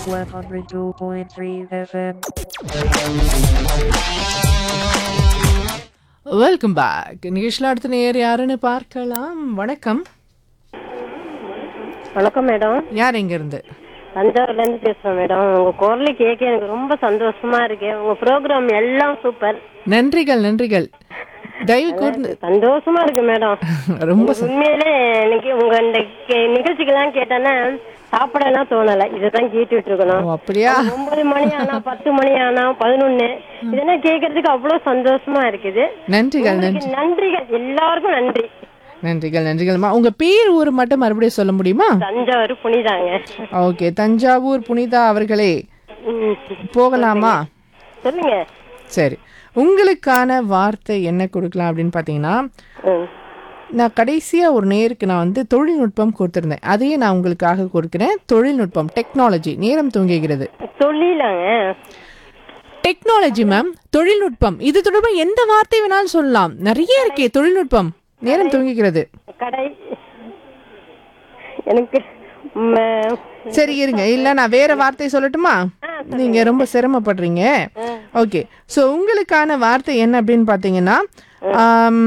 102.3 FM. Welcome back நிகழ்ச்சியில் அடுத்த நேர் யாருன்னு பார்க்கலாம் வணக்கம் வணக்கம் மேடம் யார் எங்க இருந்து தஞ்சாவூர்ல இருந்து பேசுறேன் மேடம் உங்க குரலை கேட்க எனக்கு ரொம்ப சந்தோஷமா இருக்கு உங்க ப்ரோக்ராம் எல்லாம் சூப்பர் நன்றிகள் நன்றிகள் தயவு கூர்ந்து சந்தோஷமா இருக்கு மேடம் ரொம்ப எனக்கு உண்மையிலே எனக்கு உங்க இந்த கே- நிகழ்ச்சிக்கெல்லாம் கேட்டேன்னா சாப்பிடலாம் தோணல இதுதான் கேட்டுட்டு ஓ இருக்கணும் அப்படியா ஒன்பது மணி ஆனா பத்து மணி ஆனா பதினொன்னு இதெல்லாம் கேட்கறதுக்கு அவ்வளவு சந்தோஷமா இருக்குது நன்றிகள் நன்றி உங்களுக்கு நன்றிகள் எல்லாருக்கும் நன்றி நன்றிகள் நன்றிகள்மா உங்க பேர் ஊர் மட்டும் மறுபடியும் சொல்ல முடியுமா தஞ்சாவூர் புனிதாங்க ஓகே தஞ்சாவூர் புனிதா அவர்களே ம். போகலாமா சொல்லுங்க சரி உங்களுக்கான வார்த்தை என்ன கொடுக்கலாம் அப்படின்னு பார்த்தீங்கன்னா ம். நான் கடைசியாக ஒரு நேருக்கு நான் வந்து தொழில்நுட்பம் கொடுத்துருந்தேன் அதையே நான் உங்களுக்காக கொடுக்குறேன் தொழில்நுட்பம் டெக்னாலஜி நேரம் தூங்குகிறது தொழிலாங்க டெக்னாலஜி மேம் தொழில்நுட்பம் இது தொடர்பாக எந்த வார்த்தை வேணாலும் சொல்லலாம் நிறைய இருக்கே தொழில்நுட்பம் நேரம் தூங்குகிறது கடை எனக்கு ம- சரி இருங்க இல்ல நான் வேற வார்த்தை சொல்லட்டுமா நீங்க ரொம்ப சிரமப்படுறீங்க ஓகே ஸோ உங்களுக்கான வார்த்தை என்ன அப்படின்னு பார்த்தீங்கன்னா ஆம்,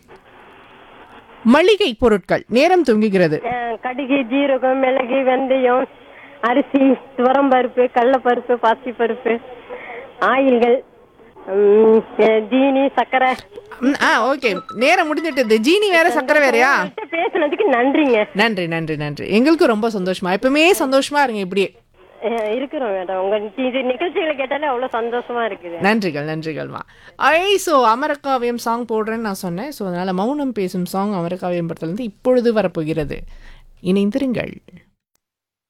மளிகை பொருட்கள் நேரம் தூங்குகிறது அஹ், கடுகு ஜீரகம் மிளகு வெந்தயம் அரிசி துவரம்பருப்பு கடலப்பருப்பு பாசிப்பருப்பு ஆயில்கள் உம், அஹ், ஜீனி சர்க்கரை ம், ஆ ஓகே நேரம் முடிஞ்சிட்டது ஜீனி வேற சக்கரை வேறயா உங்கள்கிட்ட பேசுனதுக்கு நன்றிங்க நன்றி நன்றி நன்றி எங்களுக்கும் ரொம்ப சந்தோஷமா எப்பவுமே சந்தோஷமா இருங்க இப்படியே அஹ், இருக்கிறோம் மேடம் உங்க இது நிகழ்ச்சிகளை கேட்டாலே அவ்வளவு சந்தோஷமா இருக்குது நன்றிகள் நன்றிகள்மா ஐ ஸோ அமரக்காவியம் சாங் போடுறேன்னு நான் சொன்னேன் ஸோ அதனால் மௌனம் பேசும் சாங் அமரக்காவியம் படத்துலேருந்து இப்பொழுது வரப்போகிறது இணைந்திருங்கள்